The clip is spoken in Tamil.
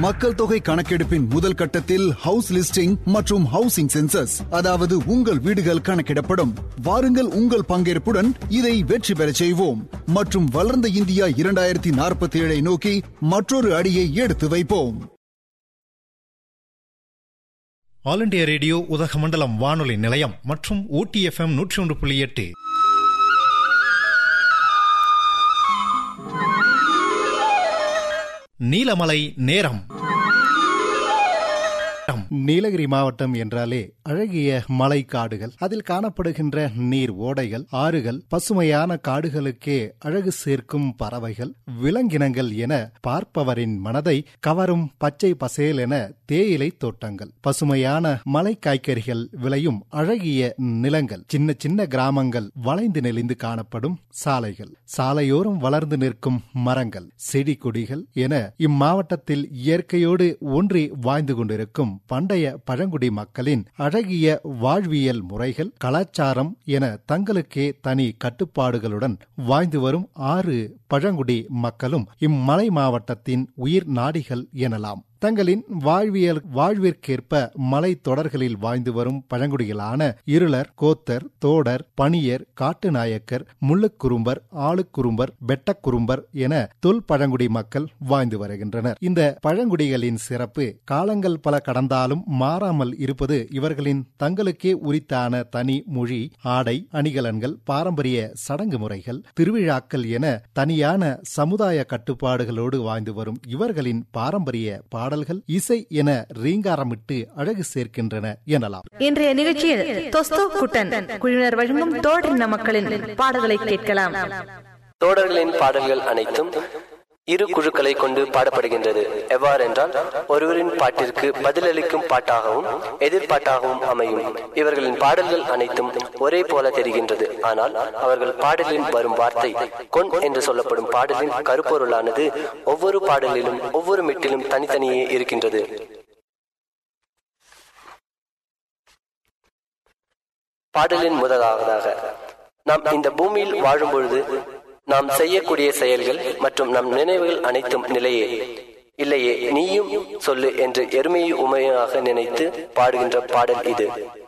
மக்கள் தொகை கணக்கெடுப்பின் முதல் கட்டத்தில் ஹவுஸ் லிஸ்டிங் மற்றும் ஹவுசிங் சென்சஸ் அதாவது உங்கள் வீடுகள் கணக்கிடப்படும் வாருங்கள் உங்கள் பங்கேற்புடன் இதை வெற்றி பெறச் செய்வோம் மற்றும் வளர்ந்த இந்தியா இரண்டாயிரத்தி நாற்பத்தி ஏழை நோக்கி மற்றொரு அடியை எடுத்து வைப்போம் ஆல் இண்டியா ரேடியோ உதகமண்டலம் வானொலி நிலையம் மற்றும் ஓடிஎஃப்எம் நூற்றி ஒன்று புள்ளி எட்டு நீலமலை நேரம் நீலகிரி மாவட்டம் என்றாலே அழகிய மலை காடுகள் அதில் காணப்படுகின்ற நீர் ஓடைகள் ஆறுகள் பசுமையான காடுகளுக்கே அழகு சேர்க்கும் பறவைகள் விலங்கினங்கள் என பார்ப்பவரின் மனதை கவரும் பச்சை பசேல் என தேயிலை தோட்டங்கள் பசுமையான மலை காய்கறிகள் விளையும் அழகிய நிலங்கள் சின்ன சின்ன கிராமங்கள் வளைந்து நெளிந்து காணப்படும் சாலைகள் சாலையோரம் வளர்ந்து நிற்கும் மரங்கள் செடி கொடிகள் என இம்மாவட்டத்தில் இயற்கையோடு ஒன்றி வாழ்ந்து கொண்டிருக்கும் பண்டைய பழங்குடி மக்களின் அழகிய வாழ்வியல் முறைகள் கலாச்சாரம் என தங்களுக்கே தனி கட்டுப்பாடுகளுடன் வாழ்ந்து வரும் ஆறு பழங்குடி மக்களும் இம்மலை மாவட்டத்தின் உயிர் நாடிகள் எனலாம் தங்களின் வாழ்வியல் வாழ்விற்கேற்ப மலை தொடர்களில் வாழ்ந்து வரும் பழங்குடிகளான இருளர் கோத்தர் தோடர் பணியர் காட்டுநாயக்கர் முள்ளுக்குறும்பர் ஆளுக்குறும்பர் வெட்டக்குறும்பர் என தொல் பழங்குடி மக்கள் வாழ்ந்து வருகின்றனர் இந்த பழங்குடிகளின் சிறப்பு காலங்கள் பல கடந்தாலும் மாறாமல் இருப்பது இவர்களின் தங்களுக்கே உரித்தான தனி மொழி ஆடை அணிகலன்கள் பாரம்பரிய சடங்கு முறைகள் திருவிழாக்கள் என தனியான சமுதாய கட்டுப்பாடுகளோடு வாழ்ந்து வரும் இவர்களின் பாரம்பரிய பாடல்கள் இசை என ரீங்காரமிட்டு அழகு சேர்க்கின்றன எனலாம் இன்றைய நிகழ்ச்சியில் தொஸ்தோ குட்டன் குழுவினர் வழங்கும் தோடரின மக்களின் பாடல்களை கேட்கலாம் தோடர்களின் பாடல்கள் அனைத்தும் இரு குழுக்களை கொண்டு பாடப்படுகின்றது எவ்வாறென்றால் ஒருவரின் பாட்டிற்கு பதிலளிக்கும் பாட்டாகவும் எதிர்பாட்டாகவும் அமையும் இவர்களின் பாடல்கள் அனைத்தும் ஒரே போல தெரிகின்றது ஆனால் அவர்கள் பாடலில் வரும் வார்த்தை கொன் என்று சொல்லப்படும் பாடலின் கருப்பொருளானது ஒவ்வொரு பாடலிலும் ஒவ்வொரு மெட்டிலும் தனித்தனியே இருக்கின்றது பாடலின் முதலாவதாக நாம் இந்த பூமியில் வாழும் பொழுது நாம் செய்யக்கூடிய செயல்கள் மற்றும் நம் நினைவுகள் அனைத்தும் நிலையே இல்லையே நீயும் சொல்லு என்று எருமையை உமையாக நினைத்து பாடுகின்ற பாடல் இது